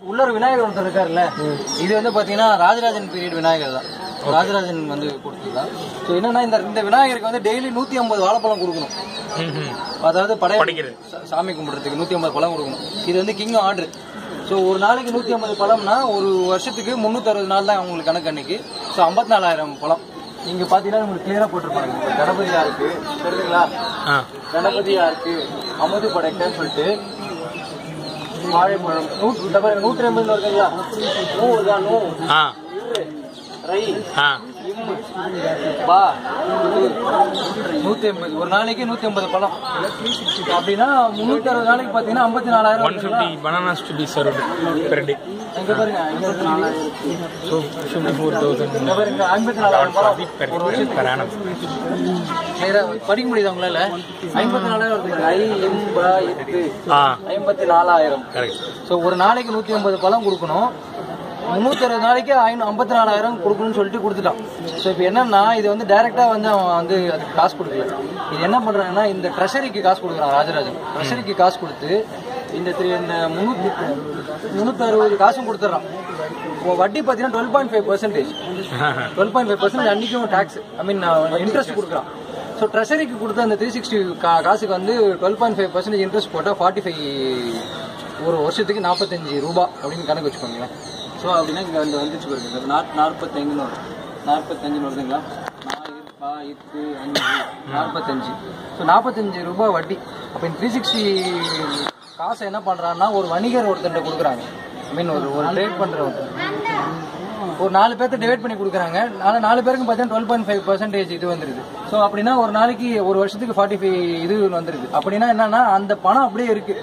உள்ள ஒரு விநாயகர் ஒருத்தர் இருக்காருல்ல இது வந்து பாத்தீங்கன்னா ராஜராஜன் பீரியட் விநாயகர் தான் ராஜராஜன் வந்து கொடுத்ததுதான் ஸோ என்னன்னா இந்த இந்த விநாயகருக்கு வந்து டெய்லி நூத்தி ஐம்பது வாழைப்பழம் கொடுக்கணும் அதாவது படைய படைக்கிறது. சா- சாமி கும்பிடுறதுக்கு நூத்தி ஐம்பது பழம் கொடுக்கணும் இது வந்து கிங் ஆர்டர் ஸோ ஒரு நாளைக்கு நூத்தி ஐம்பது பழம்னா ஒரு வருஷத்துக்கு முந்நூத்தி அறுபது நாள் தான் உங்களுக்கு கணக்கு அன்னைக்கு ஸோ ஐம்பத்தி நாலாயிரம் பழம் நீங்க பாத்தீங்கன்னா உங்களுக்கு கிளியரா போட்டிருப்பாங்க இப்ப கணபதியா இருக்கு தெரியுதுங்களா ஆ கணபதியா இருக்கு அமுது படைக்கன்னு சொல்லிட்டு வாழைப்பழம் நூற்று இந்த பாருங்க, நூற்றி ஐம்பதுல இருக்குங்களா நூ இருக்கா நூ ஆ இரு, ரை ஆ இம்மு பா நூத்தி ஐம்பது ஒரு நாளைக்கு நூத்தி ஐம்பது பழம் அப்படின்னா முன்னூத்தி அறுபது நாளைக்கு பாத்தீங்கன்னா ஐம்பத்தி நாலாயிரம் one fifty bananas to be served per day எங்க பாருங்க ஐம்பத்தி நாலாயிரம் ஸோ ஃபிஃப்டி ஃபோர் தௌசண்ட் இங்க பாருங்க ஐம்பத்தி நாலாயிரம் பழம் பெர் ஒரு வருஷத்துக்கு பெர் ஆனம் கிளியரா படிக்க முடியுது உங்களால ஐம்பத்தி நாலாயிரம் வருது ஐ எம் ப எட்டு ஆ ஐம்பத்தி நாலாயிரம் கரெக்ட் ஸோ ஒரு நாளைக்கு நூற்றி ஐம்பது பழம் கொடுக்கணும் முந்நூற்றி அறுபது நாளைக்கு ஐநூ ஐம்பத்தி நாலாயிரம் கொடுக்கணும்னு சொல்லிட்டு கொடுத்துட்டான் ஸோ இப்போ என்னன்னா இது வந்து டைரெக்டாக வந்து அவன் வந்து அதுக்கு காசு கொடுக்கல இது என்ன பண்ணுறாங்கன்னா இந்த ட்ரெஷரிக்கு காசு கொடுக்குறான் ராஜராஜன் ட்ரெஷரிக்கு காசு கொடுத்து இந்த த்ரீ இந்த முந்நூற்றி முந்நூற்றி அறுபது காசும் கொடுத்துட்றான் இப்போ வட்டி பார்த்தீங்கன்னா twelve point five percentage twelve point five percentage அன்றைக்கும் டேக்ஸ் ஐ மீன் இன்ட்ரெஸ்ட் கொடுக்குறான் ஸோ ட்ரெஷரிக்கு கொடுத்த அந்த த்ரீ சிக்ஸ்டி காசுக்கு வந்து twelve point five percentage interest போட்டால் ஃபார்ட்டி ஃபைவ் ஒரு வருஷத்துக்கு நாற்பத்தஞ்சு ரூபா அப்படின்னு கணக்கு வச்சுக்கோங்களேன் ஸோ அப்படின்னா இங்கே வந்து வந்துச்சு பாருங்க இந்த நாற் நாற்பத்தஞ்சுன்னு வரும் நாற்பத்தஞ்சுன்னு வருதுங்களா நாயிரம் பா இத்து அஞ்சு நாற்பத்தஞ்சு ஸோ நாற்பத்தஞ்சு ரூபாய் வட்டி அப்போ இந்த த்ரீ சிக்ஸ்டி காசை என்ன பண்ணுறான்னா ஒரு வணிகர் ஒருத்தர்கிட்ட கொடுக்குறாங்க ஐ மீன் ஒரு ஒரு ட்ரேட் பண்ணுற ஒருத்தர் ஒரு நாலு பேர்த்த டிவைட் பண்ணி கொடுக்குறாங்க நாலு நாலு பேருக்கு பார்த்தீங்கன்னா டுவெல் பாயிண்ட் ஃபைவ் பர்சன்டேஜ் இது வந்துருது ஸோ அப்படின்னா ஒரு நாளைக்கு ஒரு வருஷத்துக்கு ஃபார்ட்டி ஃபைவ் இது வந்துருது அப்படின்னா என்னன்னா அந்த பணம் அப்படியே இருக்கு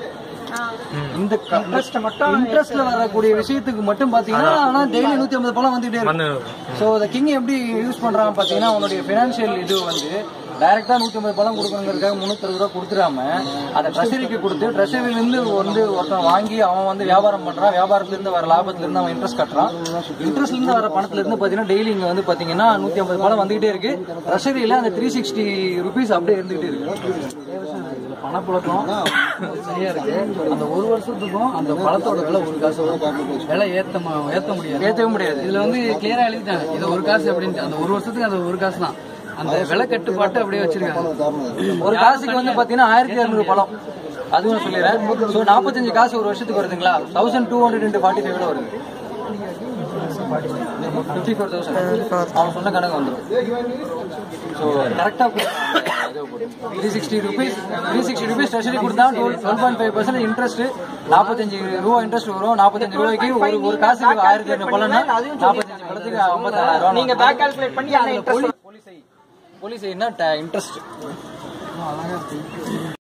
இந்த இன்ட்ரெஸ்ட் மட்டும் இன்ட்ரெஸ்ட்ல வரக்கூடிய விஷயத்துக்கு மட்டும் பாத்தீங்கன்னா ஆனா டெய்லி நூத்தி ஐம்பது பணம் வந்துட்டே இருக்கு வந்து ஸோ இந்த கிங் எப்படி யூஸ் பண்றான் பாத்தீங்கன்னா அவனுடைய பினான்சியல் இது வந்து டைரக்டா நூத்தி ஐம்பது பணம் கொடுக்கணுங்கிறதுக்காக முன்னூத்தி ரூபா கொடுத்துடாம அதை ட்ரெஷரிக்கு கொடுத்து ட்ரெஷரில இருந்து வந்து ஒருத்தன் வாங்கி அவன் வந்து வியாபாரம் பண்றான் வியாபாரத்துல இருந்து வர லாபத்துல இருந்து அவன் இன்ட்ரெஸ்ட் கட்டுறான் இன்ட்ரெஸ்ட்ல இருந்து வர பணத்துல இருந்து பாத்தீங்கன்னா டெய்லி இங்க வந்து பாத்தீங்கன்னா நூத்தி ஐம்பது பணம் வந்துகிட்டே இருக்கு ட்ரெஷரியில அந்த த்ரீ சிக்ஸ்டி ருபீஸ் அப்படியே இருந்துகிட்டே இருக்கு பணப்புழக்கம் சரியா இருக்கு அந்த ஒரு வருஷத்துக்கும் அந்த பழத்தோட விலை ஒரு காசு விலை ஏத்த ஏத்த முடியாது ஏத்தவே முடியாது இதுல வந்து கிளியரா எழுதிட்டாங்க இது ஒரு காசு அப்படின்ட்டு அந்த ஒரு வருஷத்துக்கு அந்த ஒரு காசு தான் அந்த விலை கட்டுப்பாட்டு அப்படியே வச்சிருக்காங்க ஒரு காசுக்கு வந்து பாத்தீங்கன்னா ஆயிரத்தி இரநூறு பழம் அதுவும் சொல்லிடுறேன் ஸோ நாற்பத்தஞ்சு காசு ஒரு வருஷத்துக்கு வருதுங்களா thousand two hundred into forty ஃபைவ்ல வருது ஃபிஃப்டி ஃபோர் தௌசண்ட் அவன் சொன்ன கணக்கு வந்துடும் ஸோ கரெக்டாக three sixty rupees three sixty rupees treasury கொடுத்தா twelve point five percent interest நாற்பத்தஞ்சு ரூபா இன்ட்ரெஸ்ட் வரும் நாற்பத்தஞ்சு ரூபாய்க்கு ஒரு ஒரு காசுக்கு ஆயிரத்தி இரநூறு பழம்னா நாற்பத்தஞ்சு பழத்துக்கு ஐம்பத்தாயிரம் ரூபா நீங்க பேக் கால்குலேட் பண்ணி போலீஸ் போலீஸ் என்ன இன்ட்ரெஸ்ட்